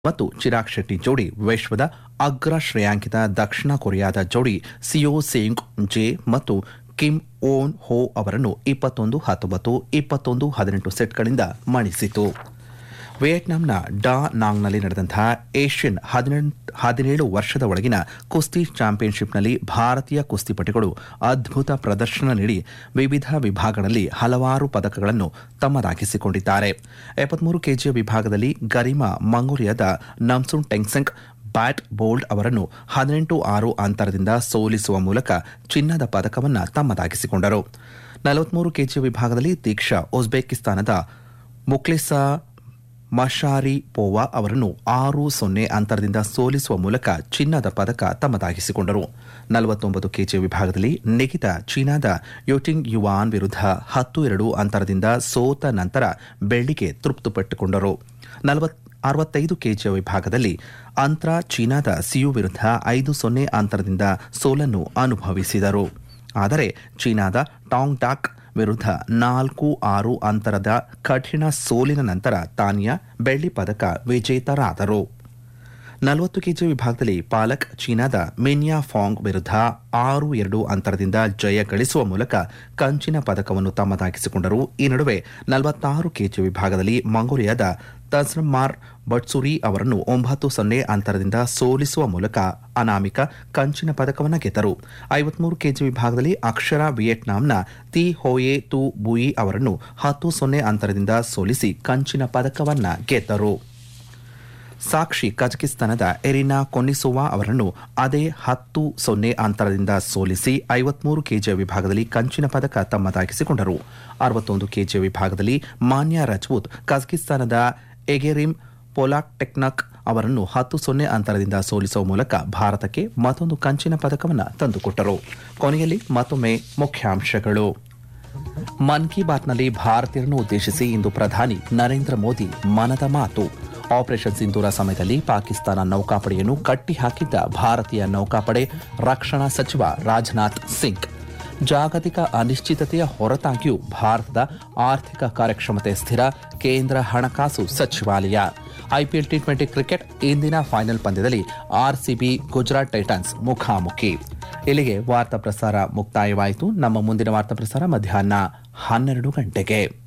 ಮತ್ತು ಚಿರಾಗ್ ಶೆಟ್ಟಿ ಜೋಡಿ ವಿಶ್ವದ ಅಗ್ರ ಶ್ರೇಯಾಂಕಿತ ದಕ್ಷಿಣ ಕೊರಿಯಾದ ಜೋಡಿ ಸಿಯೋ ಸೇಂಗ್ ಜೆ ಮತ್ತು ಕಿಮ್ ಓನ್ ಹೋ ಅವರನ್ನು ಇಪ್ಪತ್ತೊಂದು ಹತ್ತೊಂಬತ್ತು ಇಪ್ಪತ್ತೊಂದು ಹದಿನೆಂಟು ಸೆಟ್ಗಳಿಂದ ಮಣಿಸಿತು ವಿಯೆಟ್ನಾಂನ ಡಾ ನಾಂಗ್ನಲ್ಲಿ ನಡೆದಂತಹ ಏಷ್ಯನ್ ಹದಿನೇಳು ವರ್ಷದ ಒಳಗಿನ ಕುಸ್ತಿ ಚಾಂಪಿಯನ್ಶಿಪ್ನಲ್ಲಿ ಭಾರತೀಯ ಕುಸ್ತಿಪಟುಗಳು ಅದ್ಭುತ ಪ್ರದರ್ಶನ ನೀಡಿ ವಿವಿಧ ವಿಭಾಗಗಳಲ್ಲಿ ಹಲವಾರು ಪದಕಗಳನ್ನು ತಮ್ಮದಾಗಿಸಿಕೊಂಡಿದ್ದಾರೆ ಎಪ್ಪತ್ಮೂರು ಕೆಜಿಯ ವಿಭಾಗದಲ್ಲಿ ಗರಿಮಾ ಮಂಗೋಲಿಯಾದ ನಮ್ಸುನ್ ಟೆಂಗ್ಸೆಂಗ್ ಬ್ಯಾಟ್ ಬೋಲ್ಡ್ ಅವರನ್ನು ಹದಿನೆಂಟು ಆರು ಅಂತರದಿಂದ ಸೋಲಿಸುವ ಮೂಲಕ ಚಿನ್ನದ ಪದಕವನ್ನು ತಮ್ಮದಾಗಿಸಿಕೊಂಡರು ನಲವತ್ಮೂರು ಕೆಜಿಯ ವಿಭಾಗದಲ್ಲಿ ದೀಕ್ಷಾ ಉಜ್ಬೇಕಿಸ್ತಾನದ ಮುಕ್ಲಿಸಾ ಮಶಾರಿ ಪೋವಾ ಅವರನ್ನು ಆರು ಸೊನ್ನೆ ಅಂತರದಿಂದ ಸೋಲಿಸುವ ಮೂಲಕ ಚಿನ್ನದ ಪದಕ ತಮ್ಮದಾಗಿಸಿಕೊಂಡರು ನಲವತ್ತೊಂಬತ್ತು ಕೆಜಿ ವಿಭಾಗದಲ್ಲಿ ನಿಖಿತಾ ಚೀನಾದ ಯೋಟಿಂಗ್ ಯುವಾನ್ ವಿರುದ್ಧ ಹತ್ತು ಎರಡು ಅಂತರದಿಂದ ಸೋತ ನಂತರ ಬೆಳ್ಳಿಗೆ ತೃಪ್ತಿಪಟ್ಟುಕೊಂಡರು ಅರವತ್ತೈದು ಕೆಜಿಯ ವಿಭಾಗದಲ್ಲಿ ಅಂತ್ರ ಚೀನಾದ ಸಿಯು ವಿರುದ್ಧ ಐದು ಸೊನ್ನೆ ಅಂತರದಿಂದ ಸೋಲನ್ನು ಅನುಭವಿಸಿದರು ಆದರೆ ಚೀನಾದ ಟಾಂಗ್ ಡಾಕ್ ವಿರುದ್ಧ ನಾಲ್ಕು ಆರು ಅಂತರದ ಕಠಿಣ ಸೋಲಿನ ನಂತರ ತಾನಿಯಾ ಬೆಳ್ಳಿ ಪದಕ ವಿಜೇತರಾದರು ನಲವತ್ತು ಕೆಜಿ ವಿಭಾಗದಲ್ಲಿ ಪಾಲಕ್ ಚೀನಾದ ಮಿನ್ಯಾ ಫಾಂಗ್ ವಿರುದ್ಧ ಆರು ಎರಡು ಅಂತರದಿಂದ ಜಯ ಗಳಿಸುವ ಮೂಲಕ ಕಂಚಿನ ಪದಕವನ್ನು ತಮ್ಮದಾಗಿಸಿಕೊಂಡರು ಈ ನಡುವೆ ನಲವತ್ತಾರು ಕೆಜಿ ವಿಭಾಗದಲ್ಲಿ ಮಂಗೋಲಿಯಾದ ತಜ್ರಮಾರ್ ಬಟ್ಸುರಿ ಅವರನ್ನು ಒಂಬತ್ತು ಸೊನ್ನೆ ಅಂತರದಿಂದ ಸೋಲಿಸುವ ಮೂಲಕ ಅನಾಮಿಕ ಕಂಚಿನ ಪದಕವನ್ನು ಗೆದ್ದರು ಐವತ್ಮೂರು ಕೆಜಿ ವಿಭಾಗದಲ್ಲಿ ಅಕ್ಷರ ವಿಯೆಟ್ನಾಂನ ತಿ ಹೋಯೆ ತು ಬುಯಿ ಅವರನ್ನು ಹತ್ತು ಸೊನ್ನೆ ಅಂತರದಿಂದ ಸೋಲಿಸಿ ಕಂಚಿನ ಪದಕವನ್ನು ಗೆದ್ದರು ಸಾಕ್ಷಿ ಕಜಕಿಸ್ತಾನದ ಎರಿನಾ ಕೊನಿಸೋವಾ ಅವರನ್ನು ಅದೇ ಹತ್ತು ಸೊನ್ನೆ ಅಂತರದಿಂದ ಸೋಲಿಸಿ ಐವತ್ಮೂರು ಕೆಜಿಯ ವಿಭಾಗದಲ್ಲಿ ಕಂಚಿನ ಪದಕ ತಮ್ಮದಾಗಿಸಿಕೊಂಡರು ಅರವತ್ತೊಂದು ಕೆಜಿಯ ವಿಭಾಗದಲ್ಲಿ ಮಾನ್ಯ ರಜಪೂತ್ ಕಜಕಿಸ್ತಾನದ ಎಗೆರಿಮ್ ಪೊಲಾಕ್ ಟೆಕ್ನಕ್ ಅವರನ್ನು ಹತ್ತು ಸೊನ್ನೆ ಅಂತರದಿಂದ ಸೋಲಿಸುವ ಮೂಲಕ ಭಾರತಕ್ಕೆ ಮತ್ತೊಂದು ಕಂಚಿನ ಪದಕವನ್ನು ತಂದುಕೊಟ್ಟರು ಕೊನೆಯಲ್ಲಿ ಮತ್ತೊಮ್ಮೆ ಮುಖ್ಯಾಂಶಗಳು ಮನ್ ಕಿ ಬಾತ್ನಲ್ಲಿ ಭಾರತೀಯರನ್ನು ಉದ್ದೇಶಿಸಿ ಇಂದು ಪ್ರಧಾನಿ ನರೇಂದ್ರ ಮೋದಿ ಮನದ ಮಾತು ಆಪರೇಷನ್ ಸಿಂಧೂರ ಸಮಯದಲ್ಲಿ ಪಾಕಿಸ್ತಾನ ನೌಕಾಪಡೆಯನ್ನು ಕಟ್ಟಿಹಾಕಿದ್ದ ಭಾರತೀಯ ನೌಕಾಪಡೆ ರಕ್ಷಣಾ ಸಚಿವ ರಾಜನಾಥ್ ಸಿಂಗ್ ಜಾಗತಿಕ ಅನಿಶ್ಚಿತತೆಯ ಹೊರತಾಗಿಯೂ ಭಾರತದ ಆರ್ಥಿಕ ಕಾರ್ಯಕ್ಷಮತೆ ಸ್ಥಿರ ಕೇಂದ್ರ ಹಣಕಾಸು ಸಚಿವಾಲಯ ಐಪಿಎಲ್ ಟಿ ಟ್ವೆಂಟಿ ಕ್ರಿಕೆಟ್ ಇಂದಿನ ಫೈನಲ್ ಪಂದ್ಯದಲ್ಲಿ ಆರ್ಸಿಬಿ ಗುಜರಾತ್ ಟೈಟನ್ಸ್ ಮುಖಾಮುಖಿ ಇಲ್ಲಿಗೆ ವಾರ್ತಾ ಪ್ರಸಾರ ಮುಕ್ತಾಯವಾಯಿತು ನಮ್ಮ ಮುಂದಿನ ವಾರ್ತಾ ಪ್ರಸಾರ ಮಧ್ಯಾಹ್ನ ಹನ್ನೆರಡು ಗಂಟೆಗೆ